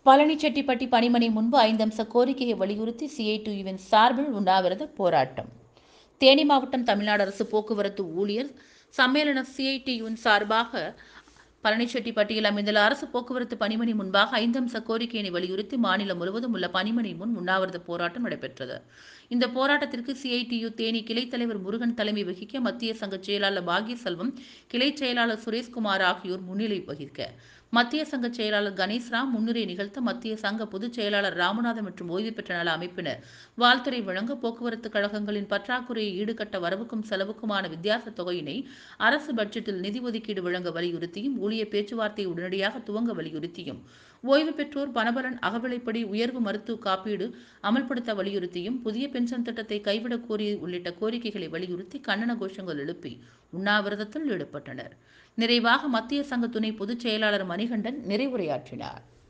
பழனிச்செட்டிப்பட்டி பணிமனை முன்பு ஐந்தம்ச கோரிக்கையை வலியுறுத்தி சிஐடியுவின் சார்பில் உண்ணாவிரத போராட்டம் தேனி மாவட்டம் தமிழ்நாடு அரசு போக்குவரத்து ஊழியர் சம்மேளன சிஐடியுவின் சார்பாக பழனிச்செட்டிப்பட்டியில் அமைந்துள்ள அரசு போக்குவரத்து பணிமனை முன்பாக ஐந்தம்ச கோரிக்கையினை வலியுறுத்தி மாநிலம் முழுவதும் உள்ள பணிமனை முன் உண்ணாவிரத போராட்டம் நடைபெற்றது இந்த போராட்டத்திற்கு சிஐடியு தேனி கிளைத் தலைவர் முருகன் தலைமை வகிக்க மத்திய சங்க செயலாளர் பாக்யசெல்வம் கிளை செயலாளர் சுரேஷ்குமார் ஆகியோர் முன்னிலை வகிக்க மத்திய சங்க செயலாளர் கணேஷ்ராம் முன்னுரை நிகழ்த்த மத்திய சங்க பொதுச் செயலாளர் ராமநாதன் மற்றும் ஓய்வு பெற்ற நல அமைப்பினர் வாழ்த்துறை வழங்க போக்குவரத்து கழகங்களின் பற்றாக்குறையை ஈடுகட்ட வரவுக்கும் செலவுக்குமான வித்தியாச தொகையினை அரசு பட்ஜெட்டில் நிதி ஒதுக்கீடு வழங்க வலியுறுத்தியும் ஊழியர் பேச்சுவார்த்தையை உடனடியாக துவங்க வலியுறுத்தியும் ஓய்வு பெற்றோர் பணபலன் அகவிலைப்படி உயர்வு மருத்துவ காப்பீடு அமல்படுத்த வலியுறுத்தியும் புதிய பென்ஷன் திட்டத்தை கைவிடக் கோரி உள்ளிட்ட கோரிக்கைகளை வலியுறுத்தி கண்டன கோஷங்கள் எழுப்பி உண்ணாவிரதத்தில் ஈடுபட்டனர் நிறைவாக மத்திய சங்க துணை பொதுச் செயலாளர் மணிகண்டன் நிறைவுரையாற்றினார்